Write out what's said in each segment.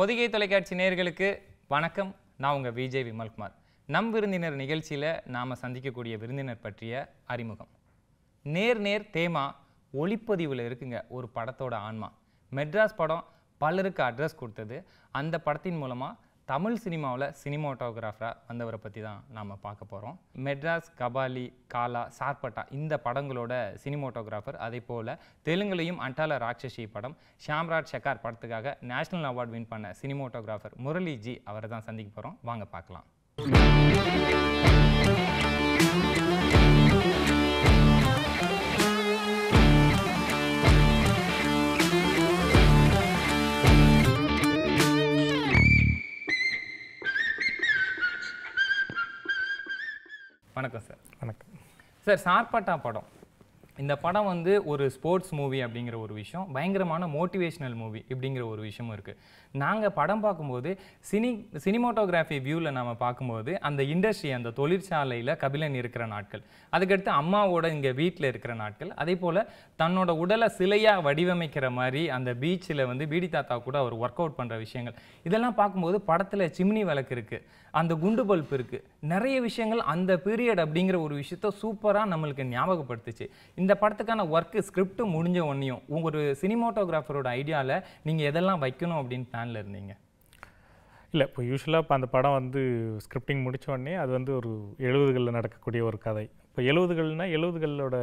பொதிகை தொலைக்காட்சி நேயர்களுக்கு வணக்கம் நான் உங்கள் விஜய் விமல்குமார் நம் விருந்தினர் நிகழ்ச்சியில் நாம் சந்திக்கக்கூடிய விருந்தினர் பற்றிய அறிமுகம் நேர் நேர் தேமா ஒளிப்பதிவில் இருக்குங்க ஒரு படத்தோட ஆன்மா மெட்ராஸ் படம் பலருக்கு அட்ரஸ் கொடுத்தது அந்த படத்தின் மூலமாக தமிழ் சினிமாவில் சினிமாட்டோகிராஃபராக வந்தவரை பற்றி தான் நாம் பார்க்க போகிறோம் மெட்ராஸ் கபாலி காலா சார்பட்டா இந்த படங்களோட சினிமாட்டோகிராஃபர் அதே போல் தெலுங்குலையும் அண்டால ராட்சசி படம் ஷாம்ராஜ் ஷெக்கார் படத்துக்காக நேஷனல் அவார்ட் வின் பண்ண சினிமாட்டோகிராஃபர் முரளி ஜி அவரை தான் சந்திக்க போகிறோம் வாங்க பார்க்கலாம் வணக்கம் சார் வணக்கம் சார் சார்பட்டா படம் இந்த படம் வந்து ஒரு ஸ்போர்ட்ஸ் மூவி அப்படிங்கிற ஒரு விஷயம் பயங்கரமான மோட்டிவேஷனல் மூவி இப்படிங்கிற ஒரு விஷயமும் இருக்குது நாங்கள் படம் பார்க்கும்போது சினி சினிமாட்டோகிராஃபி வியூவில் நம்ம பார்க்கும்போது அந்த இண்டஸ்ட்ரி அந்த தொழிற்சாலையில் கபிலன் இருக்கிற நாட்கள் அதுக்கடுத்து அம்மாவோட இங்கே வீட்டில் இருக்கிற நாட்கள் அதே போல் தன்னோட உடலை சிலையாக வடிவமைக்கிற மாதிரி அந்த பீச்சில் வந்து பீடி தாத்தா கூட அவர் ஒர்க் அவுட் பண்ணுற விஷயங்கள் இதெல்லாம் பார்க்கும்போது படத்தில் சிம்னி விளக்கு இருக்குது அந்த குண்டு பல்ப் இருக்குது நிறைய விஷயங்கள் அந்த பீரியட் அப்படிங்கிற ஒரு விஷயத்த சூப்பராக நம்மளுக்கு ஞாபகப்படுத்துச்சு இந்த படத்துக்கான ஒர்க்கு ஸ்கிரிப்ட் முடிஞ்ச உடனேயும் உங்க ஒரு சினிமாட்டோகிராஃபரோட ஐடியாவில் நீங்கள் எதெல்லாம் வைக்கணும் அப்படின்னு பிளானில் இருந்தீங்க இல்லை இப்போ யூஸ்வலாக இப்போ அந்த படம் வந்து ஸ்கிரிப்டிங் முடிச்ச உடனே அது வந்து ஒரு எழுபதுகளில் நடக்கக்கூடிய ஒரு கதை இப்போ எழுபதுகள்னால் எழுபதுகளோட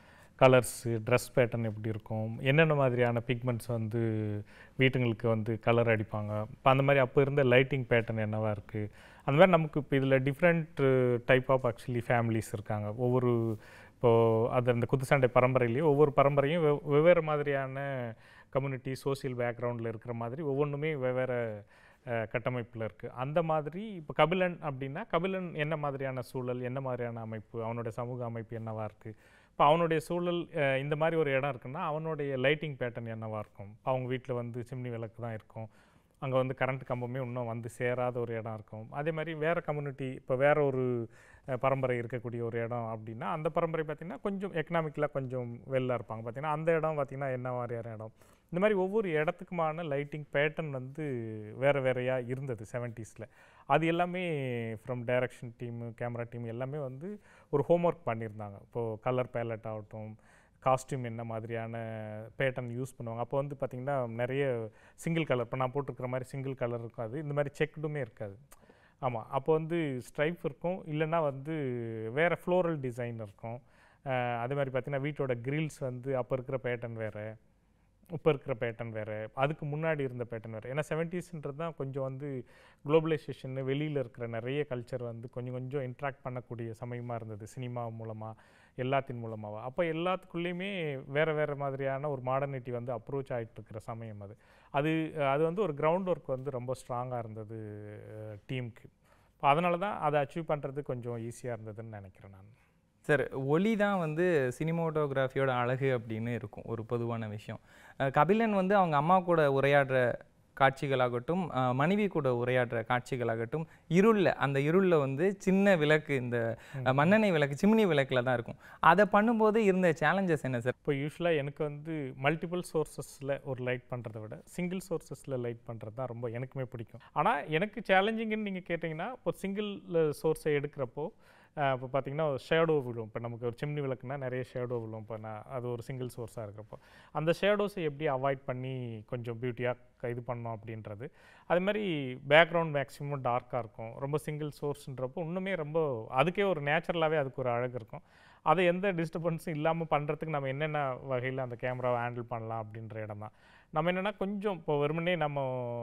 கலர்ஸு ட்ரெஸ் பேட்டர்ன் எப்படி இருக்கும் என்னென்ன மாதிரியான பிக்மெண்ட்ஸ் வந்து வீட்டுங்களுக்கு வந்து கலர் அடிப்பாங்க இப்போ அந்த மாதிரி அப்போ இருந்த லைட்டிங் பேட்டர்ன் என்னவா இருக்குது அந்த மாதிரி நமக்கு இப்போ இதில் different type of actually families இருக்காங்க ஒவ்வொரு இப்போது அது அந்த குத்துச்சண்டை பரம்பரையிலேயே ஒவ்வொரு பரம்பரையும் வெவ் வெவ்வேறு மாதிரியான கம்யூனிட்டி சோசியல் பேக்ரவுண்டில் இருக்கிற மாதிரி ஒவ்வொன்றுமே வெவ்வேறு கட்டமைப்பில் இருக்குது அந்த மாதிரி இப்போ கபிலன் அப்படின்னா கபிலன் என்ன மாதிரியான சூழல் என்ன மாதிரியான அமைப்பு அவனுடைய சமூக அமைப்பு என்னவா இருக்குது இப்போ அவனுடைய சூழல் அஹ், இந்த மாதிரி ஒரு இடம் இருக்குன்னா அவனுடைய லைட்டிங் பேட்டர்ன் என்னவா இருக்கும் இப்போ அவங்க வீட்டில் வந்து சிம்னி விளக்கு தான் இருக்கும் அங்கே வந்து கரண்ட் கம்பமே இன்னும் வந்து சேராத ஒரு இடம் இருக்கும் அதே மாதிரி வேறு கம்யூனிட்டி இப்போ வேற ஒரு அஹ், பரம்பரை இருக்கக்கூடிய ஒரு இடம் அப்படின்னா அந்த பரம்பரை பார்த்திங்கன்னா கொஞ்சம் எக்கனாமிக்கலாக கொஞ்சம் வெளில இருப்பாங்க பார்த்திங்கன்னா அந்த இடம் பார்த்திங்கன்னா என்ன மாதிரியான இடம் இந்த மாதிரி ஒவ்வொரு இடத்துக்குமான லைட்டிங் பேட்டர்ன் வந்து வேறு வேறையாக இருந்தது செவன்ட்டீஸில் அது எல்லாமே from direction team camera team எல்லாமே வந்து ஒரு ஹோம்ஒர்க் பண்ணியிருந்தாங்க இப்போது கலர் பேலட் ஆகட்டும் காஸ்டியூம் என்ன மாதிரியான பேட்டர்ன் யூஸ் பண்ணுவாங்க அப்போ வந்து பார்த்திங்கன்னா நிறைய சிங்கிள் கலர் இப்போ நான் போட்டிருக்கிற மாதிரி சிங்கிள் கலர் இருக்காது இந்த மாதிரி செக்குடுமே இருக்காது ஆமாம் அப்போ வந்து ஸ்ட்ரைப் இருக்கும் இல்லைன்னா வந்து வேறு ஃப்ளோரல் டிசைன் இருக்கும் அஹ் அதே மாதிரி பார்த்திங்கன்னா வீட்டோட கிரில்ஸ் வந்து அப்போ இருக்கிற பேட்டர்ன் வேறு இப்போ இருக்கிற பேட்டர்ன் வேறு அதுக்கு முன்னாடி இருந்த பேட்டர்ன் வேறு ஏன்னா செவன்ட்டீஸ்ன்றது தான் கொஞ்சம் வந்து குளோபலைசேஷன் வெளியில் இருக்கிற நிறைய கல்ச்சர் வந்து கொஞ்சம் கொஞ்சம் இன்ட்ராக்ட் பண்ணக்கூடிய சமயமாக இருந்தது சினிமா மூலமாக எல்லாத்தின் மூலமாக அப்போ எல்லாத்துக்குள்ளேயுமே வேறு வேறு மாதிரியான ஒரு மாடர்னிட்டி வந்து அப்ரோச் ஆகிட்டு இருக்கிற சமயம் அது அது அது வந்து ஒரு கிரவுண்ட் ஒர்க் வந்து ரொம்ப ஸ்ட்ராங்காக இருந்தது டீமுக்கு இப்போ அதனால தான் அதை அச்சீவ் பண்ணுறது கொஞ்சம் ஈஸியாக இருந்ததுன்னு நினைக்கிறேன் நான் சார் ஒளி தான் வந்து சினிமாட்டோகிராஃபியோட அழகு அப்படின்னு இருக்கும் ஒரு பொதுவான விஷயம் அஹ் கபிலன் வந்து அவங்க அம்மா கூட உரையாடுற காட்சிகளாகட்டும் அஹ் மனைவி கூட உரையாடுற காட்சிகளாகட்டும் இருளில் அந்த இருளில் வந்து சின்ன விளக்கு இந்த அஹ், மண்ணெண்ணெய் விளக்கு சிம்னி விளக்கில் தான் இருக்கும் அதை பண்ணும்போது இருந்த சேலஞ்சஸ் என்ன சார் இப்போ யூஸ்வலாக எனக்கு வந்து மல்டிபிள் சோர்சஸில் ஒரு லைட் பண்ணுறதை விட சிங்கிள் சோர்சஸில் லைட் பண்ணுறது தான் ரொம்ப எனக்குமே பிடிக்கும் ஆனால் எனக்கு சேலஞ்சிங்னு நீங்கள் கேட்டிங்கன்னா இப்போ சிங்கிள் சோர்ஸை எடுக்கிறப்போ அஹ், இப்போ பார்த்தீங்கன்னா ஷேடோ விழும் இப்போ நமக்கு ஒரு சிம்னி விளக்குனா நிறைய ஷேடோ விழும் இப்போ நான் அது ஒரு சிங்கிள் சோர்ஸாக இருக்கிறப்போ அந்த ஷேடோஸை எப்படி அவாய்ட் பண்ணி கொஞ்சம் பியூட்டியாக இது பண்ணோம் அப்படின்றது அது மாதிரி பேக்ரவுண்ட் மேக்ஸிமம் டார்க்காக இருக்கும் ரொம்ப சிங்கிள் சோர்ஸ்ன்றப்போ இன்னுமே ரொம்ப அதுக்கே ஒரு நேச்சுரலாகவே அதுக்கு ஒரு அழகு இருக்கும் அதை எந்த டிஸ்டர்பன்ஸும் இல்லாமல் பண்ணுறதுக்கு நம்ம என்னென்ன வகையில் அந்த கேமராவை ஹேண்டில் பண்ணலாம் அப்படின்ற இடம் தான் நம்ம என்னென்னா கொஞ்சம் இப்போ வெறுமனே நம்ம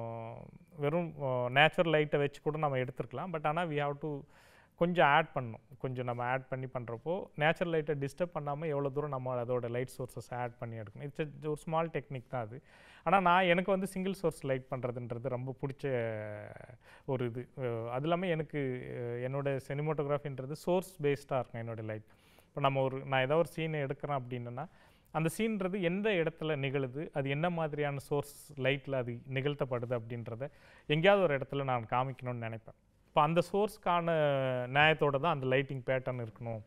வெறும் நேச்சுரல் லைட்டை வச்சு கூட நம்ம எடுத்துருக்கலாம் பட் ஆனால் வி ஹாவ் டு கொஞ்சம் ஆட் பண்ணணும் கொஞ்சம் நம்ம ஆட் பண்ணி பண்ணுறப்போ நேச்சுரல் லைட்டை டிஸ்டர்ப் பண்ணாமல் எவ்வளோ தூரம் நம்ம அதோட லைட் சோர்ஸஸ் ஆட் பண்ணி எடுக்கணும் இட்ஸ் ஒரு ஸ்மால் டெக்னிக் தான் அது ஆனால் நான் எனக்கு வந்து சிங்கிள் சோர்ஸ் லைட் பண்ணுறதுன்றது ரொம்ப பிடிச்ச ஒரு இது அஹ் அது இல்லாமல் எனக்கு அஹ் என்னோட சினிமோட்டோகிராஃபின்றது சோர்ஸ் பேஸ்டாக இருக்கும் என்னோட லைட் இப்போ நம்ம ஒரு நான் ஏதோ ஒரு சீன் எடுக்கிறேன் அப்படின்னா அந்த சீன்றது எந்த இடத்துல நிகழுது அது என்ன மாதிரியான சோர்ஸ் லைட்டில் அது நிகழ்த்தப்படுது அப்படின்றத எங்கேயாவது ஒரு இடத்துல நான் காமிக்கணும்னு நினைப்பேன் இப்போ அந்த சோர்ஸ்க்கான நியாயத்தோட தான் அந்த லைட்டிங் பேட்டர்ன் இருக்கணும்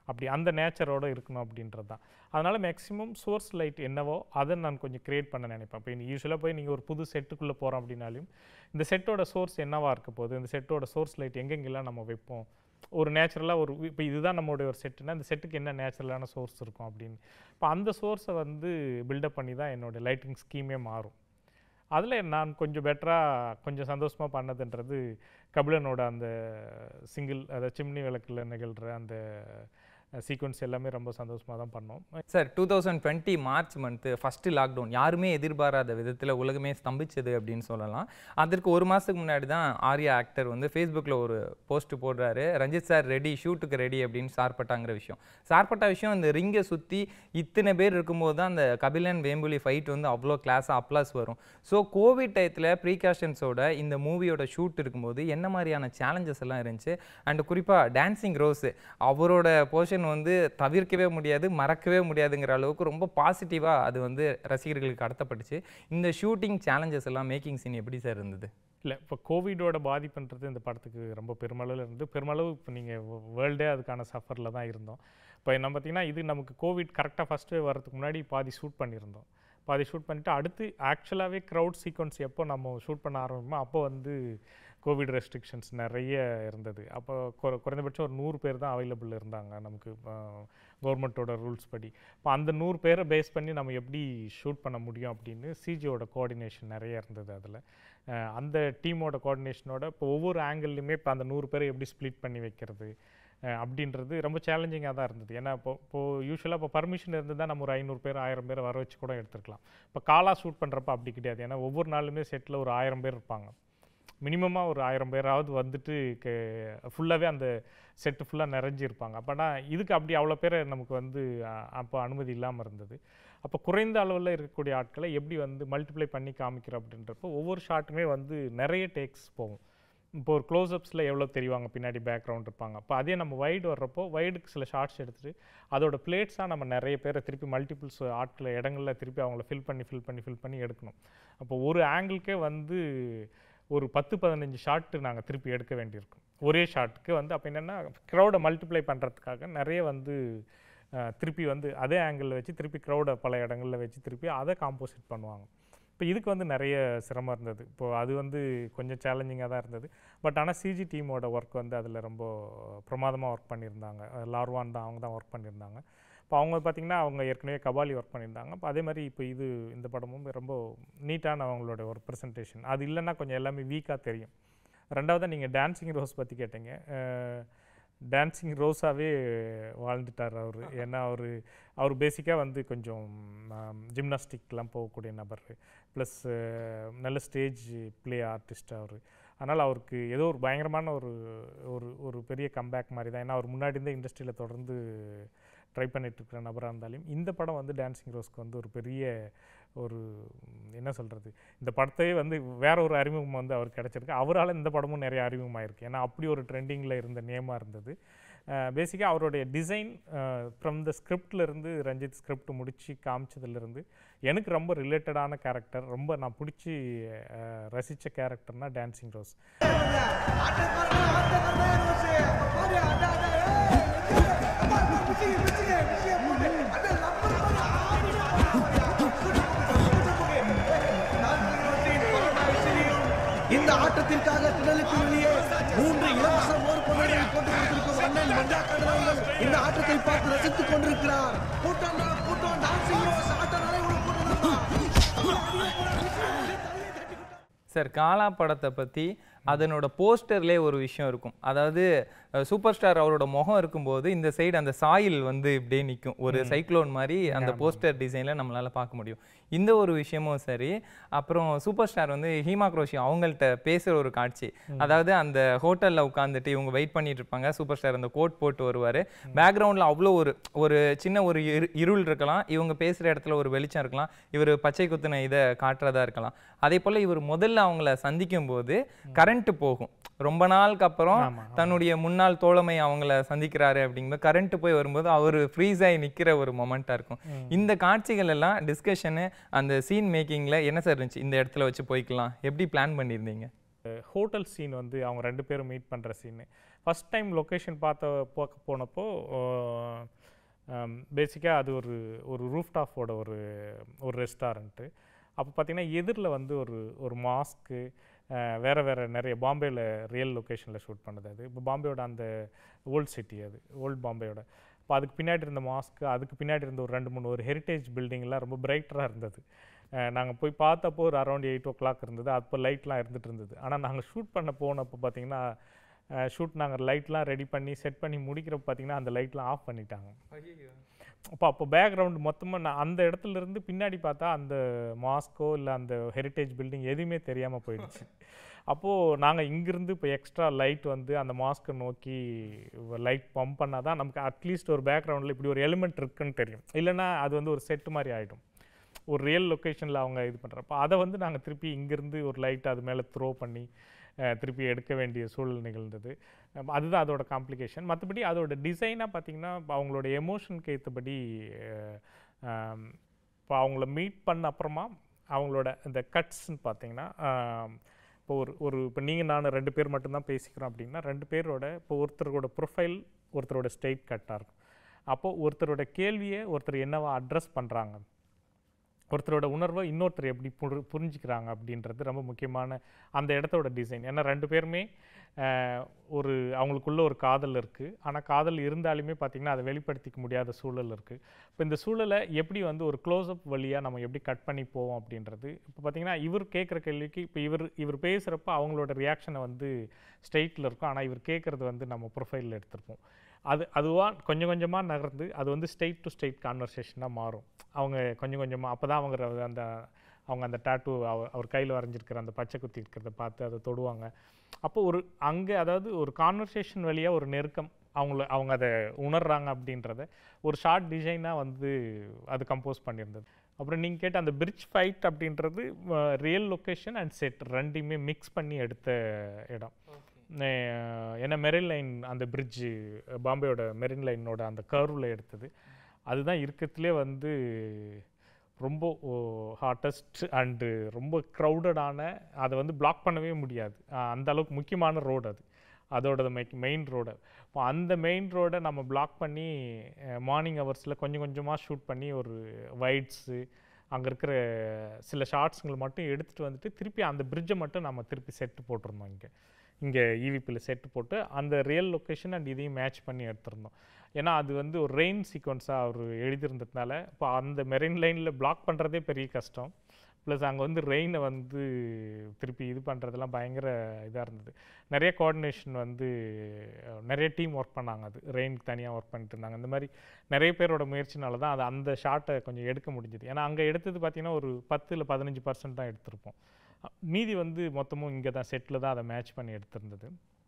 அப்படி அந்த நேச்சரோட இருக்கணும் அப்படின்றது தான் அதனால் மேக்ஸிமம் சோர்ஸ் லைட் என்னவோ அதை நான் கொஞ்சம் க்ரியேட் பண்ண நினைப்பேன் இப்போ யூஸ்வலாக போய் நீங்கள் ஒரு புது செட்டுக்குள்ளே போகிறோம் அப்படின்னாலும் இந்த செட்டோட சோர்ஸ் என்னவா இருக்க போகுது இந்த செட்டோட சோர்ஸ் லைட் எங்கெங்கெல்லாம் நம்ம வைப்போம் ஒரு நேச்சுரலாக ஒரு இப்போ இதுதான் நம்மளுடைய ஒரு செட்டுனா இந்த செட்டுக்கு என்ன நேச்சுரலான சோர்ஸ் இருக்கும் அப்படின்னு இப்போ அந்த சோர்ஸை வந்து பில்டப் பண்ணி தான் என்னோடய லைட்டிங் ஸ்கீமே மாறும் அதில் நான் கொஞ்சம் பெட்டராக கொஞ்சம் சந்தோஷமாக பண்ணதுன்றது கபிலனோட அந்த சிங்கிள் அதாவது சிம்னி விளக்கில் நிகழ்கிற அந்த சீக்வன்ஸ் எல்லாமே ரொம்ப சந்தோஷமாக தான் பண்ணோம் sir two thousand twenty March month first lockdown யாருமே எதிர்பாராத விதத்தில் உலகமே ஸ்தம்பிச்சது அப்படின்னு சொல்லலாம் அதற்கு ஒரு மாதத்துக்கு முன்னாடி தான் ஆர்யா ஆக்டர் வந்து ஃபேஸ்புக்கில் ஒரு போஸ்ட் போடுறாரு ரஞ்சித் சார் ரெடி ஷூட்டுக்கு ரெடி அப்படின்னு சார்பட்டாங்கிற விஷயம் சார்பட்டா விஷயம் அந்த ரிங்கை சுற்றி இத்தனை பேர் இருக்கும்போது தான் அந்த கபிலன் வேம்புலி ஃபைட் வந்து அவ்வளோ கிளாஸாக அப்ளாஸ் வரும் ஸோ கோவிட் டயத்தில் ப்ரீகாஷன்ஸோட இந்த மூவியோட ஷூட் இருக்கும்போது என்ன மாதிரியான சேலஞ்சஸ் எல்லாம் இருந்துச்சு அண்ட் குறிப்பாக டான்சிங் ரோஸ் அவரோட போர்ஷன் வந்து தவிர்க்கவே முடியாது மறக்கவே முடியாதுங்கிற அளவுக்கு ரொம்ப பாசிட்டிவாக அது வந்து ரசிகர்களுக்கு கடத்தப்பட்டுச்சு இந்த ஷூட்டிங் சேலஞ்சஸ் எல்லாம் மேக்கிங் சீன் எப்படி சார் இருந்தது இல்லை இப்போ கோவிடோட பாதிப்புன்றது இந்த படத்துக்கு ரொம்ப பெருமளவில் இருந்து பெருமளவு இப்போ நீங்கள் வேர்ல்டே அதுக்கான சஃபரில் தான் இருந்தோம் இப்போ நம்ம பார்த்தீங்கன்னா இது நமக்கு கோவிட் கரெக்டாக ஃபஸ்ட்டு வரதுக்கு முன்னாடி பாதி ஷூட் பண்ணியிருந்தோம் பாதி ஷூட் பண்ணிவிட்டு அடுத்து ஆக்சுவலாகவே க்ரௌட் சீக்வன்ஸ் எப்போ நம்ம ஷூட் பண்ண ஆரம்பிப்போமோ அப்போ வந்து கோவிட் ரெஸ்ட்ரிக்ஷன்ஸ் நிறைய இருந்தது அப்போ குறை குறைந்தபட்சம் ஒரு நூறு பேர் தான் அவைலபிள் இருந்தாங்க நமக்கு கவர்மெண்ட்டோட ரூல்ஸ் படி இப்போ அந்த நூறு பேரை பேஸ் பண்ணி நம்ம எப்படி ஷூட் பண்ண முடியும் அப்படின்னு சிஜியோட கோஆர்டினேஷன் நிறைய இருந்தது அதில் அந்த டீமோட கோஆர்டினேஷனோட இப்போ ஒவ்வொரு ஆங்கிள்லையுமே இப்போ அந்த நூறு பேரை எப்படி ஸ்ப்ளிட் பண்ணி வைக்கிறது அஹ் அப்படின்றது ரொம்ப சேலஞ்சிங்காக தான் இருந்தது ஏன்னா இப்போ இப்போது யூஸ்வலாக இப்போ பர்மிஷன் இருந்து தான் நம்ம ஒரு ஐநூறு பேர் ஆயிரம் பேர் வர வச்சு கூட எடுத்துருக்கலாம் இப்போ காலாக ஷூட் பண்ணுறப்ப அப்படி கிடையாது ஏன்னா ஒவ்வொரு நாளுமே செட்டில் ஒரு ஆயிரம் பேர் இருப்பாங்க மினிமமாக ஒரு ஆயிரம் பேராவது வந்துட்டு ஃபுல்லாகவே அந்த செட்டு ஃபுல்லாக நிறைஞ்சி இருப்பாங்க அப்போனா இதுக்கு அப்படி அவ்வளோ பேர் நமக்கு வந்து அஹ், அப்போ அனுமதி இல்லாமல் இருந்தது அப்போ குறைந்த அளவில் இருக்கக்கூடிய ஆட்களை எப்படி வந்து மல்டிப்ளை பண்ணி காமிக்கிறோம் அப்படின்றப்போ ஒவ்வொரு ஷாட்டுமே வந்து நிறைய டேக்ஸ் போகும் இப்போ ஒரு க்ளோஸ்அப்ஸில் எவ்வளோ தெரிவாங்க பின்னாடி பேக்ரவுண்ட் இருப்பாங்க அப்போ அதே நம்ம வைடு வர்றப்போ வைடுக்கு சில ஷார்ட்ஸ் எடுத்துகிட்டு அதோட பிளேட்ஸாக நம்ம நிறைய பேரை திருப்பி மல்டிபிள்ஸ் ஆட்களை இடங்களில் திருப்பி அவங்கள ஃபில் பண்ணி ஃபில் பண்ணி ஃபில் பண்ணி எடுக்கணும் அப்போ ஒரு ஆங்கிள்க்கே வந்து ஒரு பத்து பதினஞ்சு ஷாட்டு நாங்கள் திருப்பி எடுக்க வேண்டியிருக்கும் ஒரே ஷாட்டுக்கு வந்து அப்போ என்னென்னா க்ரௌடை மல்டிப்ளை பண்ணுறதுக்காக நிறைய வந்து அஹ், திருப்பி வந்து அதே ஆங்கிளில் வச்சு திருப்பி க்ரௌடை பல இடங்களில் வச்சு திருப்பி அதை காம்போசிட் பண்ணுவாங்க இப்போ இதுக்கு வந்து நிறைய சிரமம் இருந்தது இப்போது அது வந்து கொஞ்சம் சேலஞ்சிங்காக தான் இருந்தது பட் ஆனால் சிஜி டீமோட ஒர்க் வந்து அதில் ரொம்ப பிரமாதமாக ஒர்க் பண்ணியிருந்தாங்க அஹ் லார்வான் தான் அவங்க தான் ஒர்க் பண்ணியிருந்தாங்க இப்போ அவங்க பார்த்திங்கன்னா அவங்க ஏற்கனவே கபாலி ஒர்க் பண்ணியிருந்தாங்க இப்போ அதே மாதிரி இப்போ இது இந்த படமும் ரொம்ப நீட்டான அவங்களோட ஒரு ப்ரெசன்டேஷன் அது இல்லைன்னா கொஞ்சம் எல்லாமே வீக்காக தெரியும் ரெண்டாவது நீங்கள் டான்சிங் ரோஸ் பற்றி கேட்டீங்க டான்சிங் ரோஸாகவே வாழ்ந்துட்டார் அவர் ஏன்னா அவர் அவர் பேசிக்காக வந்து கொஞ்சம் ஜிம்னாஸ்டிக்லாம் போகக்கூடிய நபர் ப்ளஸ் நல்ல ஸ்டேஜ் ப்ளே ஆர்டிஸ்ட் அவர் அதனால் அவருக்கு ஏதோ ஒரு பயங்கரமான ஒரு ஒரு ஒரு பெரிய கம்பேக் மாதிரி தான் ஏன்னா அவர் முன்னாடி இருந்த இண்டஸ்ட்ரியில் தொடர்ந்து ட்ரை பண்ணிட்டு இருக்கிற நபராக இருந்தாலும் இந்த படம் வந்து டான்சிங் ரோஸ்க்கு வந்து ஒரு பெரிய ஒரு ம், என்ன சொல்கிறது இந்த படத்தையே வந்து வேற ஒரு அறிமுகம் வந்து அவருக்கு கிடச்சிருக்கு அவரால் இந்த படமும் நிறைய அறிமுகமாயிருக்கு ஏன்னா அப்படி ஒரு ட்ரெண்டிங்கில் இருந்த நேமாக இருந்தது பேசிக்காக அவருடைய டிசைன் ஃப்ரம் த இருந்து ரஞ்சித் ஸ்கிரிப்ட் முடித்து காமிச்சதுலேருந்து எனக்கு ரொம்ப ரிலேட்டடான கேரக்டர் ரொம்ப நான் பிடிச்சி ரசித்த கேரக்டர்னா டான்சிங் ரோஸ் இந்த ஆட்டத்திற்காக திடலுக்கு வெளியே மூன்று இலவச மோர் பொருட்களை போட்டு கொடுத்திருக்கும் அண்ணன் மஞ்சா கண்டனங்கள் இந்த ஆட்டத்தை பார்த்து ரசித்துக் கொண்டிருக்கிறார் கூட்டம் தான் கூட்டம் டான்சிங் ரோஸ் ஆட்ட ஒரு கூட்டம் சார் காலா படத்தை பற்றி அதனோட போஸ்டர்லேயே ஒரு விஷயம் இருக்கும் அதாவது சூப்பர் ஸ்டார் அவரோட முகம் இருக்கும்போது இந்த சைடு அந்த சாயில் வந்து இப்படியே நிற்கும் ஒரு சைக்ளோன் மாதிரி அந்த போஸ்டர் டிசைனில் நம்மளால பார்க்க முடியும் இந்த ஒரு விஷயமும் சரி அப்புறம் சூப்பர் ஸ்டார் வந்து ஹீமா குரோஷி அவங்கள்ட்ட பேசுகிற ஒரு காட்சி அதாவது அந்த ஹோட்டலில் உட்காந்துட்டு இவங்க வெயிட் பண்ணிட்டு இருப்பாங்க சூப்பர் ஸ்டார் அந்த கோட் போட்டு வருவார் பேக்ரவுண்டில் அவ்வளோ ஒரு ஒரு சின்ன ஒரு இரு இருள் இருக்கலாம் இவங்க பேசுகிற இடத்துல ஒரு வெளிச்சம் இருக்கலாம் இவர் பச்சை குத்துன இதை காட்டுறதா இருக்கலாம் அதே போல் இவர் முதல்ல அவங்கள சந்திக்கும் போது கரண்ட் போகும் ரொம்ப நாளுக்கு அப்புறம் ஆமா, தன்னுடைய முன்னாள் தோழமை அவங்கள சந்திக்கிறாரு அப்படிங்கும்போது கரண்ட் போய் வரும்போது அவர் ஃப்ரீஸ் ஆகி நிற்கிற ஒரு மொமெண்ட்டாக இருக்கும் இந்த காட்சிகள் எல்லாம் டிஸ்கஷனு அந்த சீன் மேக்கிங்கில் என்ன சார் இருந்துச்சு இந்த இடத்துல வச்சு போய்க்கலாம் எப்படி பிளான் பண்ணியிருந்தீங்க ஹோட்டல் சீன் வந்து அவங்க ரெண்டு பேரும் மீட் பண்ணுற சீனு ஃபஸ்ட் டைம் லொக்கேஷன் பார்த்த பார்க்க போனப்போ பேசிக்காக அது ஒரு ஒரு ரூஃப்டாஃபோட ஒரு ஒரு ரெஸ்டாரண்ட்டு அப்போ பார்த்தீங்கன்னா எதிரில் வந்து ஒரு ஒரு மாஸ்க்கு வேறு வேறு நிறைய பாம்பேயில் ரியல் லொக்கேஷனில் ஷூட் பண்ணது அது இப்போ பாம்பேயோட அந்த ஓல்ட் சிட்டி அது ஓல்ட் பாம்பேயோட இப்போ அதுக்கு பின்னாடி இருந்த மாஸ்க்கு அதுக்கு பின்னாடி இருந்த ஒரு ரெண்டு மூணு ஒரு ஹெரிட்டேஜ் பில்டிங்லாம் ரொம்ப பிரைட்டராக இருந்தது நாங்கள் போய் பார்த்தப்போ ஒரு அரௌண்ட் எயிட் ஓ கிளாக் இருந்தது அப்போ லைட்லாம் இருந்துட்டு இருந்தது ஆனால் நாங்கள் ஷூட் பண்ண போனப்போ பார்த்தீங்கன்னா ஷூட் நாங்கள் லைட்லாம் ரெடி பண்ணி செட் பண்ணி முடிக்கிறப்ப பார்த்தீங்கன்னா அந்த லைட்லாம் ஆஃப் பண்ணிட்டாங்க அப்போ அப்போ பேக்ரவுண்ட் மொத்தமாக நான் அந்த இடத்துல இருந்து பின்னாடி பார்த்தா அந்த மாஸ்கோ இல்லை அந்த ஹெரிட்டேஜ் பில்டிங் எதுவுமே தெரியாமல் போயிடுச்சு அப்போது நாங்கள் இங்கிருந்து இப்போ எக்ஸ்ட்ரா லைட் வந்து அந்த மாஸ்க்கை நோக்கி லைட் பம்ப் பண்ணால் தான் நமக்கு அட்லீஸ்ட் ஒரு பேக்ரவுண்டில் இப்படி ஒரு எலிமெண்ட் இருக்குன்னு தெரியும் இல்லைன்னா அது வந்து ஒரு செட்டு மாதிரி ஆகிடும் ஒரு ரியல் லொக்கேஷனில் அவங்க இது பண்ணுறப்ப அதை வந்து நாங்கள் திருப்பி இங்கேருந்து ஒரு லைட் அது மேலே த்ரோ பண்ணி அஹ், திருப்பி எடுக்க வேண்டிய சூழல் நிகழ்ந்தது அஹ், அதுதான் அதோட காம்ப்ளிகேஷன் மற்றபடி அதோட டிசைனாக பார்த்தீங்கன்னா இப்போ அவங்களோட எமோஷனுக்கு ஏற்றபடி இப்போ அவங்கள மீட் பண்ண அப்புறமா அவங்களோட இந்த கட்ஸ்ன்னு பார்த்தீங்கன்னா ஆம், இப்போ ஒரு ஒரு இப்போ நீங்கள் நான் ரெண்டு பேர் மட்டும்தான் பேசிக்கிறோம் அப்படின்னா ரெண்டு பேரோட இப்போ ஒருத்தரோட ப்ரொஃபைல் ஒருத்தரோட ஸ்ட்ரெயிட் கட்டாக இருக்கும் அப்போது ஒருத்தரோட கேள்வியை ஒருத்தர் என்னவா அட்ரஸ் பண்ணுறாங்க ஒருத்தரோட உணர்வை இன்னொருத்தர் எப்படி புரி புரிஞ்சுக்கிறாங்க அப்படின்றது ரொம்ப முக்கியமான அந்த இடத்தோட டிசைன் ஏன்னா ரெண்டு பேருமே ஆஹ், ஒரு அவங்களுக்குள்ள ஒரு காதல் இருக்குது ஆனால் காதல் இருந்தாலுமே பார்த்திங்கன்னா அதை வெளிப்படுத்திக்க முடியாத சூழல் இருக்குது இப்போ இந்த சூழலை எப்படி வந்து ஒரு க்ளோஸ்அப் வழியாக நம்ம எப்படி கட் பண்ணி போவோம் அப்படின்றது இப்போ பார்த்திங்கன்னா இவர் கேட்குற கேள்விக்கு இப்போ இவர் இவர் பேசுகிறப்ப அவங்களோட ரியாக்ஷனை வந்து ஸ்ட்ரெயிட்டில் இருக்கும் ஆனால் இவர் கேட்குறது வந்து நம்ம ப்ரொஃபைலில் எடுத்திருப்போம் அது அதுவாக கொஞ்சம் கொஞ்சமாக நகர்ந்து அது வந்து ஸ்டேட் டு ஸ்டேட் கான்வர்சேஷனாக மாறும் அவங்க கொஞ்சம் கொஞ்சமாக அப்போ தான் அவங்க அந்த அவங்க அந்த டாட்டூ அவர் கையில் வரைஞ்சிருக்கிற அந்த பச்சை குத்தி இருக்கிறத பார்த்து அதை தொடுவாங்க அப்போ ஒரு அங்கே அதாவது ஒரு கான்வர்சேஷன் வழியாக ஒரு நெருக்கம் அவங்கள அவங்க அதை உணர்றாங்க அப்படின்றத ஒரு ஷார்ட் டிசைனாக வந்து அது கம்போஸ் பண்ணியிருந்தது அப்புறம் நீங்கள் கேட்ட அந்த பிரிட்ஜ் ஃபைட் அப்படின்றது ரியல் லொக்கேஷன் அண்ட் செட் ரெண்டையுமே மிக்ஸ் பண்ணி எடுத்த இடம் நே- ஏன்னா மெரின் லைன் அந்த பிரிட்ஜு பாம்பேயோட மெரின் லைனோட அந்த கர்வில் எடுத்தது அதுதான் இருக்கிறதுலே வந்து ரொம்ப ஹாட்டஸ்ட் அண்டு ரொம்ப க்ரௌடடான அதை வந்து பிளாக் பண்ணவே முடியாது அஹ் அந்த அளவுக்கு முக்கியமான ரோடு அது அதோட மெயின் ரோடு இப்போ அந்த மெயின் ரோடை நம்ம பிளாக் பண்ணி மார்னிங் ஹவர்ஸில் கொஞ்சம் கொஞ்சமாக ஷூட் பண்ணி ஒரு வைட்ஸு அங்கே இருக்கிற சில ஷார்ட்ஸுங்களை மட்டும் எடுத்துகிட்டு வந்துட்டு திருப்பி அந்த பிரிட்ஜை மட்டும் நம்ம திருப்பி செட்டு போட்டிருந்தோம் இங்கே இங்கே ஈவிபியில் செட்டு போட்டு அந்த ரியல் லொக்கேஷன் அண்ட் இதையும் மேட்ச் பண்ணி எடுத்திருந்தோம் ஏன்னா அது வந்து ஒரு ரெயின் சீக்வன்ஸாக அவர் எழுதியிருந்ததுனால இப்போ அந்த மெரைன் லைனில் பிளாக் பண்ணுறதே பெரிய கஷ்டம் ப்ளஸ் அங்கே வந்து ரெயினை வந்து திருப்பி இது பண்ணுறதெல்லாம் பயங்கர இதாக இருந்தது நிறைய கோஆர்டினேஷன் வந்து அஹ், நிறைய டீம் ஒர்க் பண்ணாங்க அது ரெயினுக்கு தனியாக ஒர்க் பண்ணிட்டு இருந்தாங்க இந்த மாதிரி நிறைய பேரோட முயற்சினால தான் அது அந்த ஷாட்டை கொஞ்சம் எடுக்க முடிஞ்சுது ஏன்னா அங்கே எடுத்தது பார்த்தீங்கன்னா ஒரு பத்து இல்லை பதினஞ்சு பர்சன்ட் தான் எடுத்திருப்போம் அஹ், மீதி வந்து மொத்தமும் இங்கே தான் செட்டில் தான் அதை மேட்ச் பண்ணி எடுத்திருந்தது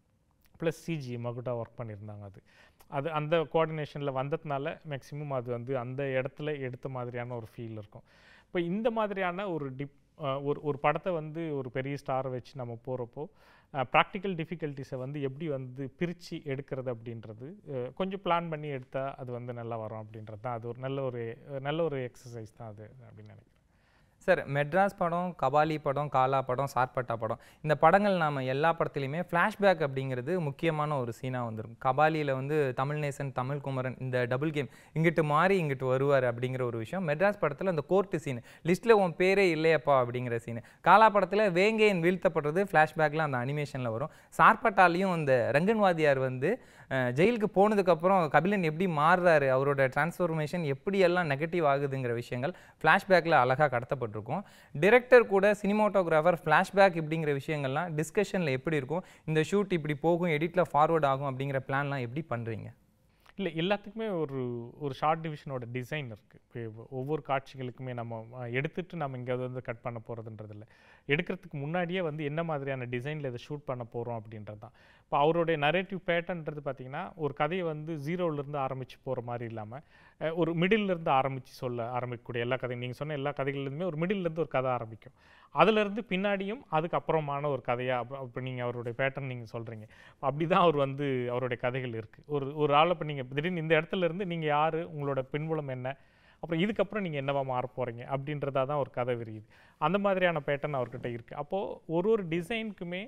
ப்ளஸ் சிஜி மகுட்டா ஒர்க் பண்ணியிருந்தாங்க அது அது அந்த கோஆர்டினேஷனில் வந்ததுனால மேக்ஸிமம் அது வந்து அந்த இடத்துல எடுத்த மாதிரியான ஒரு ஃபீல் இருக்கும் இப்போ இந்த மாதிரியான ஒரு டிப் அஹ் ஒரு ஒரு படத்தை வந்து ஒரு பெரிய ஸ்டாரை வச்சு நம்ம போகிறப்போ ப்ராக்டிக்கல் டிஃபிகல்ட்டிஸை வந்து எப்படி வந்து பிரித்து எடுக்கிறது அப்படின்றது அஹ் கொஞ்சம் பிளான் பண்ணி எடுத்தால் அது வந்து நல்லா வரும் அப்படின்றது தான் அது ஒரு நல்ல ஒரு நல்ல ஒரு எக்ஸசைஸ் தான் அது அப்படின்னு நினைக்கிறேன் சார் மெட்ராஸ் படம் கபாலி படம் காலா படம் சார்பட்டா படம் இந்த படங்கள் நாம எல்லா படத்துலையுமே ஃப்ளாஷ்பேக் அப்படிங்கிறது முக்கியமான ஒரு சீனாக வந்திருக்கும் கபாலியில் வந்து தமிழ்நேசன் தமிழ் குமரன் இந்த டபுள் கேம் இங்கிட்டு மாறி இங்கிட்டு வருவார் அப்படிங்கிற ஒரு விஷயம் மெட்ராஸ் படத்தில் அந்த கோர்ட்டு சீன் லிஸ்ட்டில் உன் பேரே இல்லையப்பா அப்படிங்கிற சீன் காலா படத்தில் வேங்கையன் வீழ்த்தப்படுறது ஃப்ளாஷ்பேக்கில் அந்த அனிமேஷனில் வரும் சார்பட்டாலையும் அந்த ரங்கன்வாதியார் வந்து அஹ், ஜெயிலுக்கு போனதுக்கப்புறம் கபிலன் எப்படி மாறுறாரு அவரோட டிரான்ஸ்ஃபர்மேஷன் எப்படியெல்லாம் நெகட்டிவ் ஆகுதுங்கிற விஷயங்கள் ஃப்ளாஷ்பேக்கில் அழகாக கடத்தப்பட்டிருக்கும் டிரெக்டர் கூட சினிமாட்டோகிராஃபர் ஃப்ளாஷ்பேக் இப்படிங்கிற விஷயங்கள்லாம் டிஸ்கஷனில் எப்படி இருக்கும் இந்த ஷூட் இப்படி போகும் எடிட்டில் ஃபார்வர்ட் ஆகும் அப்படிங்கிற பிளான்லாம் எப்படி பண்ணுறீங்க இல்லை எல்லாத்துக்குமே ஒரு ஒரு ஷார்ட் டிவிஷனோட டிசைன் இருக்குது இப்போ ஒவ்வொரு காட்சிகளுக்குமே நம்ம அஹ், எடுத்துட்டு நம்ம இங்கே வந்து கட் பண்ண போகிறதுன்றது இல்லை எடுக்கிறதுக்கு முன்னாடியே வந்து என்ன மாதிரியான டிசைனில் இதை ஷூட் பண்ண போகிறோம் அப்படின்றது தான் இப்போ அவருடைய நரேட்டிவ் பேட்டர்ன்றது பார்த்தீங்கன்னா ஒரு கதையை வந்து ஜீரோலேருந்து ஆரம்பித்து போகிற மாதிரி இல்லாமல் ஒரு middle ல இருந்து ஆரம்பித்து சொல்ல ஆரம்பிக்கக்கூடிய எல்லா கதையும் நீங்கள் சொன்ன எல்லா கதைகள்லேருந்துமே ஒரு middle ல இருந்து ஒரு கதை ஆரம்பிக்கும் அதுலேருந்து பின்னாடியும் அதுக்கப்புறமான ஒரு கதையாக இப்போ நீங்கள் அவருடைய பேட்டர்ன் நீங்கள் சொல்கிறீங்க அப்படி தான் அவர் வந்து அவருடைய கதைகள் இருக்குது ஒரு ஒரு ஆளை இப்போ நீங்கள் திடீர்னு இந்த இடத்துல இருந்து நீங்கள் யார் உங்களோட பின்புலம் என்ன அப்புறம் இதுக்கப்புறம் நீங்கள் என்னவா மாற போகிறீங்க அப்படின்றதா தான் ஒரு கதை விரியுது அந்த மாதிரியான பேட்டர்ன் அவர்கிட்ட இருக்குது அப்போது ஒரு ஒரு டிசைனுக்குமே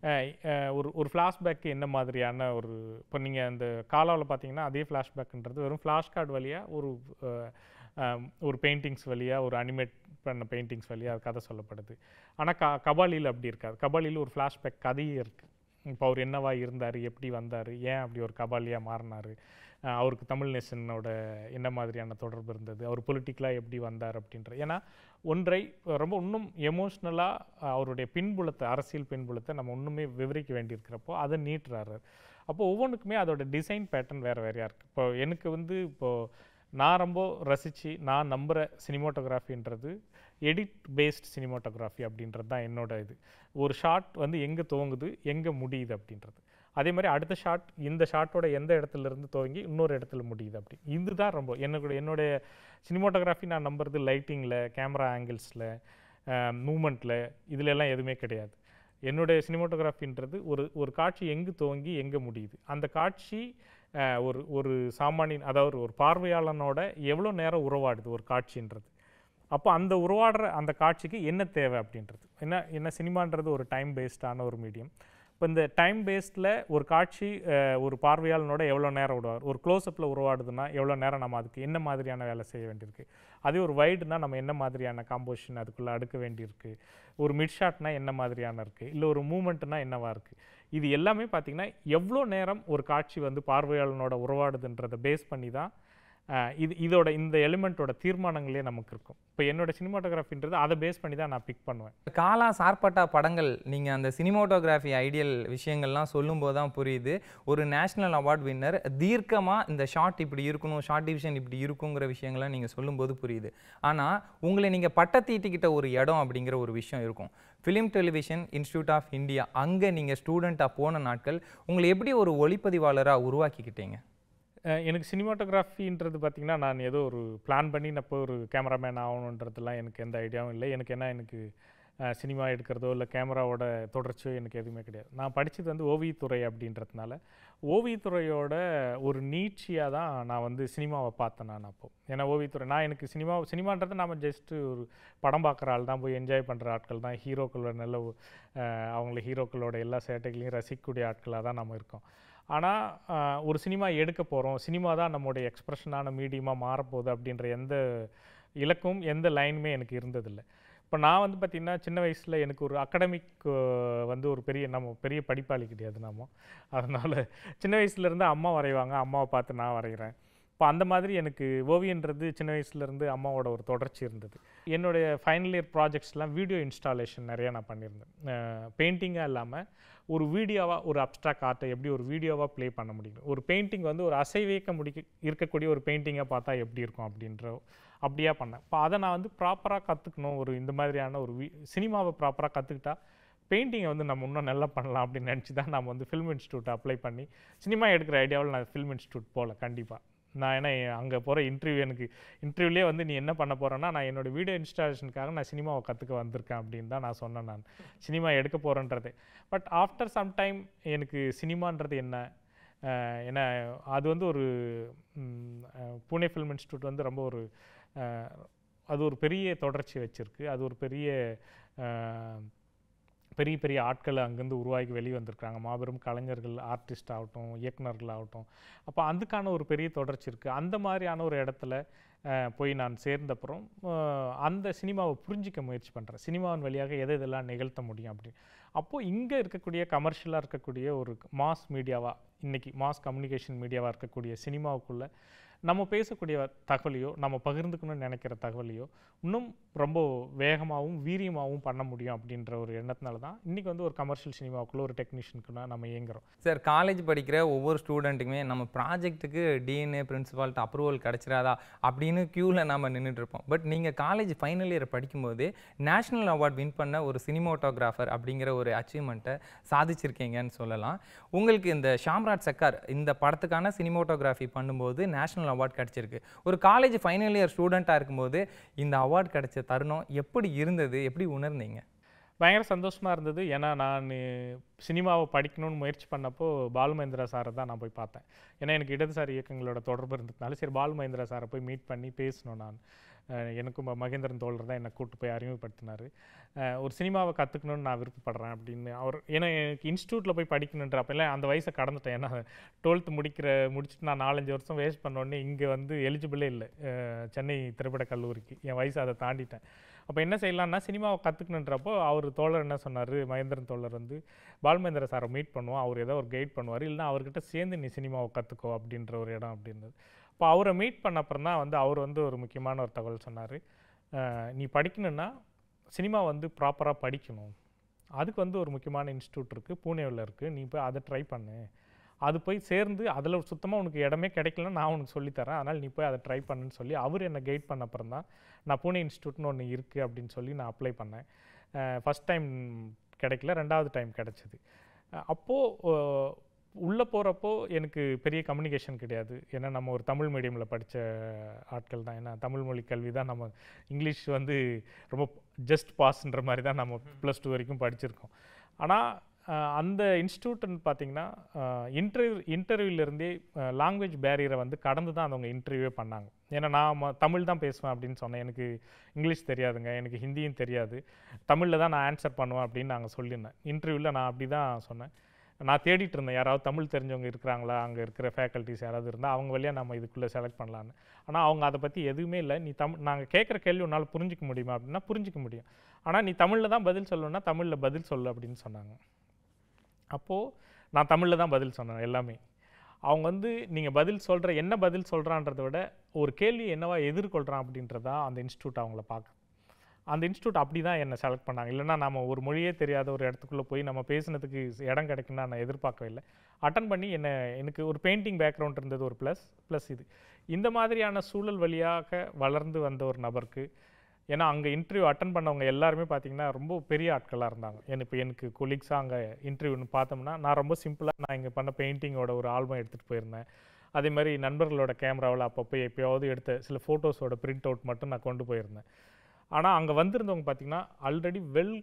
அஹ், அஹ், ஒரு ஒரு ஃப்ளாஷ்பேக்கு என்ன மாதிரியான ஒரு இப்போ நீங்கள் அந்த காலாவில் பார்த்தீங்கன்னா அதே ஃப்ளாஷ்பேக்குன்றது வெறும் ஃப்ளாஷ் கார்டு வழியாக ஒரு அஹ், அஹ், ஒரு பெயிண்டிங்ஸ் வழியாக ஒரு அனிமேட் பண்ண பெயிண்டிங்ஸ் வழியாக அது கதை சொல்லப்படுது ஆனால் க கபாலியில் அப்படி இருக்காது கபாலியில் ஒரு ஃப்ளாஷ்பேக் கதையே இருக்குது இப்போ அவர் என்னவா இருந்தார் எப்படி வந்தார் ஏன் அப்படி ஒரு கபாலியாக மாறினார் அவருக்கு தமிழ் நேஷனோட என்ன மாதிரியான தொடர்பு இருந்தது அவர் பொலிட்டிக்கலாக எப்படி வந்தார் அப்படின்ற ஏன்னா ஒன்றை ரொம்ப இன்னும் எமோஷ்னலாக அவருடைய பின்புலத்தை அரசியல் பின்புலத்தை நம்ம இன்னுமே விவரிக்க வேண்டியிருக்கிறப்போ அதை நீட்டுறாரு அப்போ ஒவ்வொன்றுக்குமே அதோட டிசைன் பேட்டர்ன் வேறு வேறையாக இருக்குது இப்போ எனக்கு வந்து இப்போது நான் ரொம்ப ரசித்து நான் நம்புகிற சினிமோட்டோகிராஃபின்றது எடிட் பேஸ்ட் சினிமோட்டோகிராஃபி அப்படின்றது தான் என்னோட இது ஒரு ஷாட் வந்து எங்கே துவங்குது எங்கே முடியுது அப்படின்றது அதே மாதிரி அடுத்த ஷாட் இந்த ஷாட்டோட எந்த இடத்துல இருந்து துவங்கி இன்னொரு இடத்துல முடியுது அப்படி இதுதான் ரொம்ப என்னோட என்னுடைய சினிமோட்டோகிராஃபி நான் நம்புறது லைட்டிங்கில் கேமரா ஆங்கிள்ஸில் மூமெண்ட்டில் இதுல எல்லாம் எதுவுமே கிடையாது என்னுடைய சினிமோட்டோகிராஃபின்றது ஒரு ஒரு காட்சி எங்கு துவங்கி எங்கே முடியுது அந்த காட்சி அஹ், ஒரு ஒரு சாமானியன் அதாவது ஒரு பார்வையாளனோட எவ்வளோ நேரம் உறவாடுது ஒரு காட்சின்றது அப்போ அந்த உருவாடுற அந்த காட்சிக்கு என்ன தேவை அப்படின்றது என்ன என்ன சினிமான்றது ஒரு டைம் பேஸ்டான ஒரு மீடியம் இப்போ இந்த டைம் பேஸ்டில் ஒரு காட்சி அஹ், ஒரு பார்வையாளனோட எவ்வளோ நேரம் விடுவார் ஒரு க்ளோஸ்அப்பில் உருவாடுதுன்னா எவ்வளோ நேரம் நம்ம அதுக்கு என்ன மாதிரியான வேலை செய்ய வேண்டியிருக்கு அதே ஒரு வைடுனா நம்ம என்ன மாதிரியான காம்போசிஷன் அதுக்குள்ளே அடுக்க வேண்டியிருக்கு ஒரு மிட் ஷாட்னா என்ன மாதிரியான இருக்குது இல்லை ஒரு மூமெண்ட்னா என்னவா இருக்குது இது எல்லாமே பார்த்திங்கன்னா எவ்வளோ நேரம் ஒரு காட்சி வந்து பார்வையாளனோட உருவாடுதுன்றதை பேஸ் பண்ணி தான் அஹ், இது இதோட இந்த எலிமெண்ட்டோட தீர்மானங்களே நமக்கு இருக்கும் இப்போ என்னோட சினிமாட்டோகிராஃபின்றது அதை பேஸ் பண்ணி தான் நான் பிக் பண்ணுவேன் காலா சார்பட்டா படங்கள் நீங்கள் அந்த சினிமோட்டோகிராஃபி ஐடியல் விஷயங்கள்லாம் சொல்லும்போது தான் புரியுது ஒரு நேஷ்னல் அவார்ட் வின்னர் தீர்க்கமாக இந்த ஷார்ட் இப்படி இருக்கணும் ஷார்ட் டிவிஷன் இப்படி இருக்குங்கிற விஷயங்கள்லாம் நீங்கள் சொல்லும்போது புரியுது ஆனால் உங்களை நீங்கள் பட்டத்தீட்டிக்கிட்ட ஒரு இடம் அப்படிங்கிற ஒரு விஷயம் இருக்கும் Film Television Institute of India அங்கே நீங்கள் ஸ்டூடெண்ட்டாக போன நாட்கள் உங்களை எப்படி ஒரு ஒளிப்பதிவாளராக உருவாக்கிக்கிட்டீங்க அஹ் எனக்கு சினிமாட்டோகிராஃபின்றது பார்த்திங்கன்னா நான் ஏதோ ஒரு பிளான் பண்ணி நான் போய் ஒரு கேமராமேன் ஆகணுன்றதுலாம் எனக்கு எந்த ஐடியாவும் இல்லை எனக்கு என்ன எனக்கு அஹ், சினிமா எடுக்கிறதோ இல்லை கேமராவோட தொடர்ச்சியோ எனக்கு எதுவுமே கிடையாது நான் படித்தது வந்து ஓவியத்துறை அப்படின்றதுனால ஓவியத்துறையோட ஒரு நீட்சியாக தான் நான் வந்து சினிமாவை பார்த்தேன் நான் அப்போது ஏன்னா ஓவியத்துறை நான் எனக்கு சினிமா சினிமான்றது நம்ம ஜஸ்ட்டு ஒரு படம் பார்க்குற ஆள் தான் போய் என்ஜாய் பண்ணுற ஆட்கள் தான் ஹீரோக்களோட நல்ல அஹ், அவங்கள ஹீரோக்களோட எல்லா சேட்டைகளையும் ரசிக்கக்கூடிய ஆட்களாக தான் நம்ம இருக்கோம் ஆனால் ஒரு சினிமா எடுக்க போகிறோம் சினிமா தான் நம்மளுடைய எக்ஸ்பிரஷனான மீடியமாக மாறப்போகுது அப்படின்ற எந்த இலக்கும் எந்த லைனுமே எனக்கு இருந்ததில்லை இப்போ நான் வந்து பார்த்திங்கன்னா சின்ன வயசில் எனக்கு ஒரு அகடமிக் வந்து ஒரு பெரிய நம்ம பெரிய படிப்பாளி கிடையாது நாம அதனால் சின்ன வயசுலேருந்து அம்மா வரைவாங்க அம்மாவை பார்த்து நான் வரைகிறேன் இப்போ அந்த மாதிரி எனக்கு ஓவியன்றது சின்ன வயசுலேருந்து அம்மாவோட ஒரு தொடர்ச்சி இருந்தது என்னுடைய ஃபைனல் இயர் ப்ராஜெக்ட்ஸ்லாம் வீடியோ இன்ஸ்டாலேஷன் நிறைய நான் பண்ணியிருந்தேன் பெயிண்டிங்காக இல்லாமல் ஒரு வீடியோவாக ஒரு அப்ட்ராக்ட் ஆர்ட்டை எப்படி ஒரு வீடியோவாக ப்ளே பண்ண முடியும் ஒரு பெயிண்டிங் வந்து ஒரு அசைவேக்க முடிக்க இருக்கக்கூடிய ஒரு பெயிண்டிங்கை பார்த்தா எப்படி இருக்கும் அப்படின்ற அப்படியா பண்ணேன் இப்போ அதை நான் வந்து ப்ராப்பராக கற்றுக்கணும் ஒரு இந்த மாதிரியான ஒரு வி சினிமாவை ப்ராப்பராக கற்றுக்கிட்டா பெயிண்டிங்கை வந்து நம்ம இன்னும் நல்லா பண்ணலாம் அப்படின்னு நினச்சி தான் நம்ம வந்து ஃபில்ம் இன்ஸ்டியூட் அப்ளை பண்ணி சினிமா எடுக்கிற ஐடியாவில் நான் ஃபில்ம் இன்ஸ்டியூட் போகல கண்டிப்பாக நான் ஏன்னா அங்கே போகிற இன்டர்வியூ எனக்கு இன்டர்வியூலேயே வந்து நீ என்ன பண்ண போகிறேன்னா நான் என்னோட வீடியோ இன்ஸ்டாலேஷனுக்காக நான் சினிமாவை கற்றுக்க வந்திருக்கேன் அப்படின்னு தான் நான் சொன்னேன் நான் சினிமா எடுக்க போகிறேன்றது பட் ஆஃப்டர் சம் டைம் எனக்கு சினிமான்றது என்ன அஹ் ஏன்னா அது வந்து ஒரு ம், அஹ், பூனே ஃபில்ம் இன்ஸ்டியூட் வந்து ரொம்ப ஒரு அஹ், அது ஒரு பெரிய தொடர்ச்சி வச்சுருக்கு அது ஒரு பெரிய அஹ், பெரிய பெரிய ஆட்கள் அங்கேருந்து உருவாகி வெளியே வந்திருக்காங்க மாபெரும் கலைஞர்கள் ஆர்டிஸ்ட் ஆகட்டும் இயக்குனர்கள் ஆகட்டும் அப்போ அதுக்கான ஒரு பெரிய தொடர்ச்சி இருக்குது அந்த மாதிரியான ஒரு இடத்துல அஹ், போய் நான் சேர்ந்தப்புறம் அஹ், அந்த சினிமாவை புரிஞ்சிக்க முயற்சி பண்ணுறேன் சினிமாவின் வழியாக எதை இதெல்லாம் நிகழ்த்த முடியும் அப்படி அப்போது இங்கே இருக்கக்கூடிய கமர்ஷியலாக இருக்கக்கூடிய ஒரு மாஸ் மீடியாவாக இன்றைக்கி மாஸ் கம்யூனிகேஷன் மீடியாவாக இருக்கக்கூடிய சினிமாவுக்குள்ளே நம்ம பேசக்கூடிய தகவலையோ நம்ம பகிர்ந்துக்கணும்னு நினைக்கிற தகவலையோ இன்னும் ரொம்ப வேகமாகவும் வீரியமாகவும் பண்ண முடியும் அப்படின்ற ஒரு எண்ணத்தினால தான் இன்றைக்கி வந்து ஒரு கமர்ஷியல் சினிமாவுக்குள்ளே ஒரு டெக்னீஷியனுக்குன்னா நம்ம இயங்குறோம் சார் காலேஜ் படிக்கிற ஒவ்வொரு ஸ்டூடெண்ட்டுக்குமே நம்ம ப்ராஜெக்ட்டுக்கு டிஎன்ஏ பிரின்சிபால்ட்ட அப்ரூவல் கிடச்சிராதா அப்படின்னு க்யூவில் நம்ம நின்றுட்டு இருப்போம் பட் நீங்கள் காலேஜ் ஃபைனல் இயர் படிக்கும்போது நேஷ்னல் அவார்ட் வின் பண்ண ஒரு சினிமோட்டோகிராஃபர் அப்படிங்கிற ஒரு அச்சீவ்மெண்ட்டை சாதிச்சிருக்கீங்கன்னு சொல்லலாம் உங்களுக்கு இந்த ஷாம்ராஜ் சக்கார் இந்த படத்துக்கான சினிமோட்டோகிராஃபி பண்ணும்போது நேஷ்னல் அவார்ட் கிடச்சிருக்கு ஒரு காலேஜ் ஃபைனல் இயர் ஸ்டூடெண்ட்டாக இருக்கும்போது இந்த அவார்ட் கிடைச்ச தருணம் எப்படி இருந்தது எப்படி உணர்ந்தீங்க பயங்கர சந்தோஷமாக இருந்தது ஏன்னா நான் சினிமாவை படிக்கணும்னு முயற்சி பண்ணப்போ பாலு மகேந்திரா சாரை தான் நான் போய் பார்த்தேன் ஏன்னா எனக்கு இடதுசாரி இயக்கங்களோட தொடர்பு இருந்ததுனால சரி பாலு மகேந்திரா சாரை போய் மீட் பண்ணி பேசணும் நான் அஹ் எனக்கும் ம- மகேந்திரன் தோழர் தான் என்னை கூட்டு போய் அறிமுகப்படுத்தினார் ஒரு சினிமாவை கற்றுக்கணும்னு நான் விருப்பப்படுறேன் அப்படின்னு அவர் ஏன்னா எனக்கு இன்ஸ்டியூட்டில் போய் படிக்கணுன்ற அப்போல்லாம் அந்த வயசை கடந்துட்டேன் ஏன்னா டுவெல்த்து முடிக்கிற முடிச்சுட்டு நான் நாலஞ்சு வருஷம் வேஸ்ட் பண்ணோடனே இங்கே வந்து எலிஜிபிளே இல்லை அஹ் சென்னை திரைப்பட கல்லூரிக்கு என் வயசு அதை தாண்டிட்டேன் அப்போ என்ன செய்யலாம்னா சினிமாவை கற்றுக்கணுன்றப்போ அவர் தோழர் என்ன சொன்னார் மகேந்திரன் தோழர் வந்து பால்மேந்திர சாரை மீட் பண்ணுவோம் அவர் ஏதோ ஒரு கைட் பண்ணுவார் இல்லைன்னா அவர்கிட்ட சேர்ந்து நீ சினிமாவை கற்றுக்கோ அப்படின்ற ஒரு இடம் அப்படின்றது அப்போ அவரை மீட் பண்ண அப்புறம் தான் வந்து அவர் வந்து ஒரு முக்கியமான ஒரு தகவல் சொன்னார் நீ படிக்கணும்னா சினிமா வந்து ப்ராப்பராக படிக்கணும் அதுக்கு வந்து ஒரு முக்கியமான இன்ஸ்டியூட் இருக்குது பூனேவில் இருக்குது நீ போய் அதை ட்ரை பண்ணு அது போய் சேர்ந்து அதில் சுத்தமாக உனக்கு இடமே கிடைக்கலன்னா நான் உனக்கு சொல்லித்தரேன் அதனால் நீ போய் அதை ட்ரை பண்ணுன்னு சொல்லி அவர் என்னை கைட் பண்ண அப்புறம் தான் நான் பூனே இன்ஸ்டியூட்னு ஒன்று இருக்குது அப்படின்னு சொல்லி நான் அப்ளை பண்ணேன் ஃபஸ்ட் டைம் கிடைக்கல ரெண்டாவது டைம் கிடச்சிது அப்போது உள்ளே போகிறப்போ எனக்கு பெரிய கம்யூனிகேஷன் கிடையாது ஏன்னா நம்ம ஒரு தமிழ் மீடியமில் படித்த ஆட்கள் தான் ஏன்னா தமிழ் மொழி கல்வி தான் நம்ம இங்கிலீஷ் வந்து ரொம்ப ஜஸ்ட் பாஸ்ன்ற மாதிரி தான் நம்ம ப்ளஸ் டூ வரைக்கும் படிச்சிருக்கோம் ஆனால் அந்த இன்ஸ்டியூட்னு பார்த்தீங்கன்னா இன்டர்வியூ இன்டர்வியூலேருந்தே லாங்குவேஜ் பேரியரை வந்து கடந்து தான் அவங்க இன்டர்வியூவே பண்ணாங்க ஏன்னா நான் ம- தமிழ் தான் பேசுவேன் அப்படின்னு சொன்னேன் எனக்கு இங்கிலீஷ் தெரியாதுங்க எனக்கு ஹிந்தியும் தெரியாது தமிழில் தான் நான் ஆன்சர் பண்ணுவேன் அப்படின்னு நாங்கள் சொல்லியிருந்தேன் இன்டர்வியூவில் நான் அப்படி தான் சொன்னேன் நான் தேடிட்டு இருந்தேன் யாராவது தமிழ் தெரிஞ்சவங்க இருக்கிறாங்களா அங்கே இருக்கிற ஃபேக்கல்ட்டிஸ் யாராவது இருந்தால் அவங்க வழியாக நம்ம இதுக்குள்ளே செலக்ட் பண்ணலான்னு ஆனால் அவங்க அதை பற்றி எதுவுமே இல்லை நீ தமிழ் நாங்கள் கேட்குற கேள்வி உன்னால் புரிஞ்சிக்க முடியுமா அப்படின்னா புரிஞ்சிக்க முடியும் ஆனால் நீ தமிழில் தான் பதில் சொல்லணும்னா தமிழில் பதில் சொல்லு அப்படின்னு சொன்னாங்க அப்போது நான் தமிழில் தான் பதில் சொன்னேன் எல்லாமே அவங்க வந்து நீங்கள் பதில் சொல்கிற என்ன பதில் சொல்கிறான்றதை விட ஒரு கேள்வி என்னவா எதிர்கொள்கிறான் அப்படின்றதா அந்த இன்ஸ்டியூட் அவங்கள பார்க்க அந்த இன்ஸ்டியூட் அப்படி தான் என்னை செலக்ட் பண்ணாங்க இல்லைன்னா நம்ம ஒரு மொழியே தெரியாத ஒரு இடத்துக்குள்ளே போய் நம்ம பேசுனதுக்கு இடம் கிடைக்கும்னா நான் எதிர்பார்க்கவே இல்லை அட்டன் பண்ணி என்ன எனக்கு ஒரு பெயிண்டிங் பேக்ரவுண்ட் இருந்தது ஒரு ப்ளஸ் ப்ளஸ் இது இந்த மாதிரியான சூழல் வழியாக வளர்ந்து வந்த ஒரு நபருக்கு ஏன்னா அங்கே இன்டர்வியூ அட்டன் பண்ணவங்க எல்லாருமே பார்த்தீங்கன்னா ரொம்ப பெரிய ஆட்களாக இருந்தாங்க எனக்கு இப்போ எனக்கு கொலீக்ஸாக அங்கே இன்டர்வியூன்னு பார்த்தோம்னா நான் ரொம்ப சிம்பிளாக நான் இங்கே பண்ண பெயிண்டிங்கோட ஒரு ஆல்பம் எடுத்துகிட்டு போயிருந்தேன் அதே மாதிரி நண்பர்களோட கேமராவில் அப்பப்போ எப்பயாவது எடுத்த சில ஃபோட்டோஸோட பிரிண்ட் அவுட் மட்டும் நான் கொண்டு போயிருந்தேன் ஆனால் அங்கே வந்திருந்தவங்க பார்த்தீங்கன்னா ஆல்ரெடி வெல்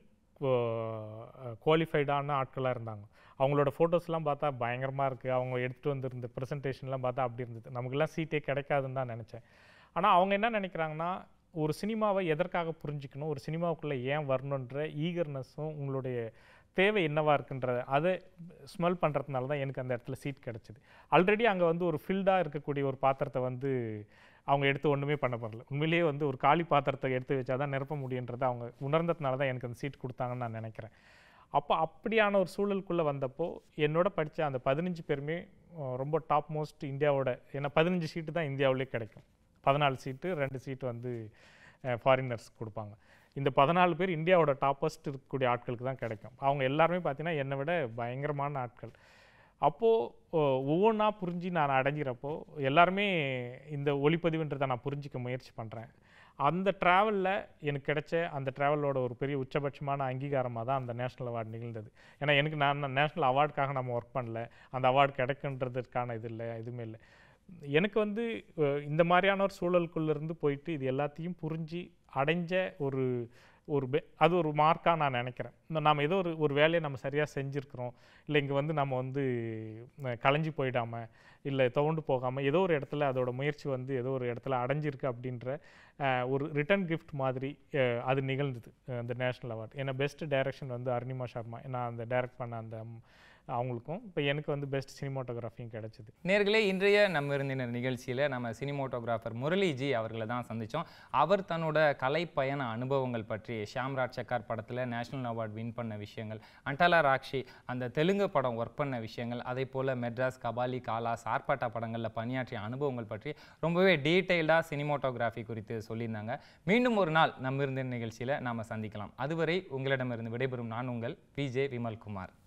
குவாலிஃபைடான ஆட்களாக இருந்தாங்க அவங்களோட ஃபோட்டோஸ்லாம் பார்த்தா பயங்கரமாக இருக்குது அவங்க எடுத்துகிட்டு வந்திருந்த ப்ரெசன்டேஷன்லாம் பார்த்தா அப்படி இருந்தது நமக்கெல்லாம் சீட்டே கிடைக்காதுன்னு தான் நினச்சேன் ஆனால் அவங்க என்ன நினைக்கிறாங்கன்னா ஒரு சினிமாவை எதற்காக புரிஞ்சுக்கணும் ஒரு சினிமாவுக்குள்ளே ஏன் வரணுன்ற ஈகர்னஸும் உங்களுடைய தேவை என்னவா இருக்குன்ற அதை ஸ்மெல் பண்ணுறதுனால தான் எனக்கு அந்த இடத்துல சீட் கிடச்சிது ஆல்ரெடி அங்கே வந்து ஒரு ஃபில்டாக இருக்கக்கூடிய ஒரு பாத்திரத்தை வந்து அவங்க எடுத்து ஒன்றுமே பண்ண பண்ணல உண்மையிலேயே வந்து ஒரு காலி பாத்திரத்தை எடுத்து வச்சா தான் நிரப்ப முடியுன்றதை அவங்க உணர்ந்ததுனால தான் எனக்கு அந்த சீட் கொடுத்தாங்கன்னு நான் நினைக்கிறேன் அப்போ அப்படியான ஒரு சூழலுக்குள்ளே வந்தப்போ என்னோட படித்த அந்த பதினஞ்சு பேருமே அஹ், ரொம்ப டாப் மோஸ்ட் இந்தியாவோட ஏன்னா பதினஞ்சு சீட்டு தான் இந்தியாவிலே கிடைக்கும் பதினாலு சீட்டு ரெண்டு சீட்டு வந்து ஃபாரினர்ஸ் கொடுப்பாங்க இந்த பதினாலு பேர் இந்தியாவோட டாப்பஸ்ட் இருக்கக்கூடிய ஆட்களுக்கு தான் கிடைக்கும் அவங்க எல்லாருமே பார்த்தீங்கன்னா என்னை விட பயங்கரமான ஆட்கள் அப்போது ஒவ்வொன்றா புரிஞ்சு நான் அடைஞ்சிறப்போ எல்லாருமே இந்த ஒளிப்பதிவுன்றதை நான் புரிஞ்சிக்க முயற்சி பண்ணுறேன் அந்த ட்ராவலில் எனக்கு கிடைச்ச அந்த ட்ராவலோட ஒரு பெரிய உச்சபட்சமான அங்கீகாரமாக தான் அந்த நேஷ்னல் அவார்டு நிகழ்ந்தது ஏன்னா எனக்கு நான் நேஷ்னல் அவார்டுக்காக நம்ம ஒர்க் பண்ணல அந்த அவார்டு கிடைக்குன்றதுக்கான இது இல்லை எதுவுமே இல்லை எனக்கு வந்து அஹ், இந்த மாதிரியான ஒரு சூழலுக்குள்ள இருந்து போயிட்டு இது எல்லாத்தையும் புரிஞ்சு அடைஞ்ச ஒரு ஒரு பெ அது ஒரு மார்க்காக நான் நினைக்கிறேன் இந்த நாம் ஏதோ ஒரு ஒரு வேலையை நம்ம சரியாக செஞ்சுருக்கிறோம் இல்லை இங்கே வந்து நம்ம வந்து அஹ், கலைஞ்சு போயிடாமல் இல்லை துவண்டு போகாமல் ஏதோ ஒரு இடத்துல அதோட முயற்சி வந்து ஏதோ ஒரு இடத்துல அடைஞ்சிருக்கு அப்படின்ற அஹ், ஒரு ரிட்டன் கிஃப்ட் மாதிரி அஹ், அது நிகழ்ந்தது அஹ், அந்த நேஷ்னல் அவார்ட் ஏன்னா பெஸ்ட் டைரக்ஷன் வந்து அருணிமா சர்மா நான் அந்த டைரக்ட் பண்ண அந்த ம், அவங்களுக்கும் இப்போ எனக்கு வந்து பெஸ்ட் சினிமாட்டோகிராஃபியும் கிடச்சிது நேர்களே இன்றைய நம்ம விருந்தினர் நிகழ்ச்சியில் நம்ம சினிமோட்டோகிராஃபர் முரளிஜி அவர்களை தான் சந்தித்தோம் அவர் தன்னோட கலை பயண அனுபவங்கள் பற்றி ஷாம்ராஜ் சக்கார் படத்தில் நேஷனல் அவார்ட் வின் பண்ண விஷயங்கள் அண்டாலா ராக்ஷி அந்த தெலுங்கு படம் ஒர்க் பண்ண விஷயங்கள் அதே போல் மெட்ராஸ் கபாலி காலா சார்பாட்டா படங்களில் பணியாற்றிய அனுபவங்கள் பற்றி ரொம்பவே டீட்டெயில்டாக சினிமோட்டோகிராஃபி குறித்து சொல்லியிருந்தாங்க மீண்டும் ஒரு நாள் நம்ம விருந்தினர் நிகழ்ச்சியில் நாம் சந்திக்கலாம் அதுவரை உங்களிடமிருந்து விடைபெறும் நான் உங்கள் விஜே விமல்குமார்